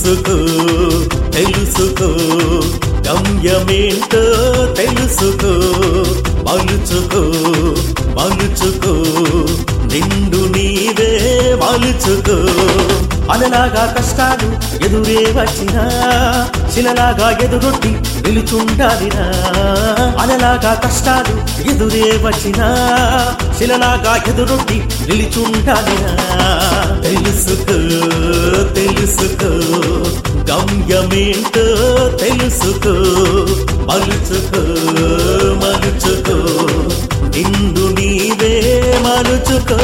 తెలుసుకో తెలుసుకో గమ్యమేంటో తెలుసుకో మలుచుకో మలుచుకో నిండు నీవే మలుచుకో అనలాగా కష్టాలు ఎదురే వచ్చినా శిలలాగా ఎదురొట్టి నిలుచుండాలినా అనలాగా కష్టాలు ఎదురే వచ్చినా శిలలాగా ఎదురొట్టి నిలుచుండాలినా తెలుసుకో తెలుసుకో గమ్యమేంటో తెలుసుకో మలుచుకో మలుచుకో నిండు నీవే మలుచుకో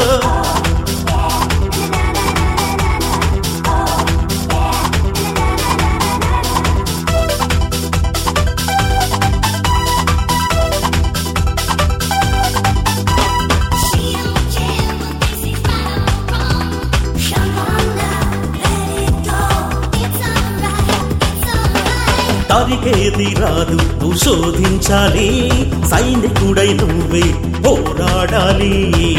She don't care what they say, right or wrong. Come on now, let it go. It's alright, it's alright. తరికేది రాదు నువ్వు శోధించాలి సైనికుడై నువ్వే పోరాడాలి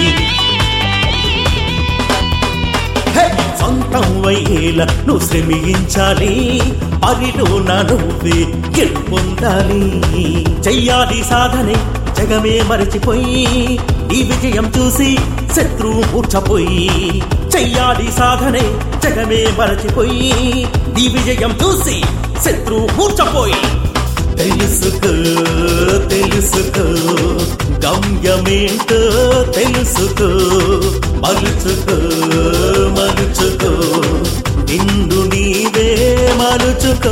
హే! సొంతం వయ్యేలా నువ్వు శ్రమించాలి పరిలోన నువ్వే గెలుపొందాలి చెయ్యాలి సాధనే జగమే మరచిపోయి నీ విజయం చూసి శత్రువు మూర్చపోయి చెయ్యాలి సాధనే జగమే మరచిపోయి నీ విజయం చూసి శత్రువు మూర్చపోయి తెలుసుకో తెలుసుకో గమ్యమేంటో తెలుసుకో మలుచుకో మలుచుకో నిండు నీవే మలుచుకో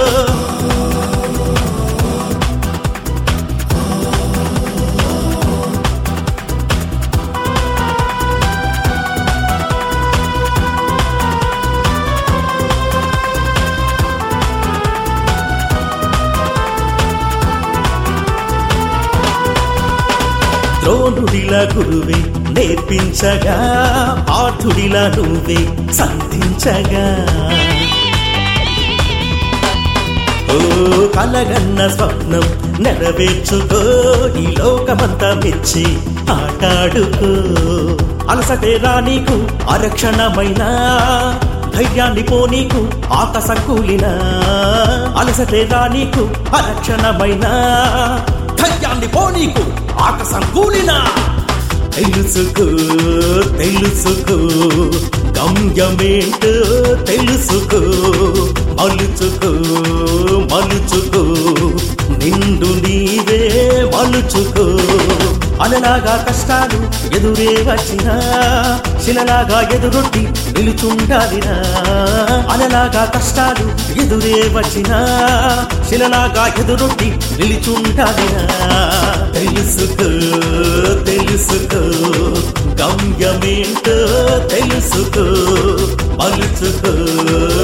ద్రోణుడిలా గురువే నేర్పించగా పాఠుడిలా నువ్వే సంధించగా ఓ కలగన్న స్వప్నం నెరవేర్చుకో ఈ లోకమంతా మెచ్చి ఆటాడుకో అలసటే రా నీకు అరక్షణమైన ధైర్యాన్ని పో నీకు ఆకాశం కూలిన అలసటే రా నీకు అరక్షణమైన ధైర్యాన్ని పో నీకు ఆకాశం కూలినా తెలుసుకో తెలుసుకో గమ్యమేంటో తెలుసుకో మలుచుకో మలుచుకో నిండు నీవే మలుచుకో అనలాగా కష్టాలు ఎదురే వచ్చినా శిలలాగా ఎదురొట్టి నిలుచుండాలినా అనలాగా కష్టాలు ఎదురే వచ్చినా శిలలాగా ఎదురొట్టి నిలుచుండాలినా తెలుసుకో తెలుసుకో గమ్యమేంటో తెలుసుకో మలుచుకో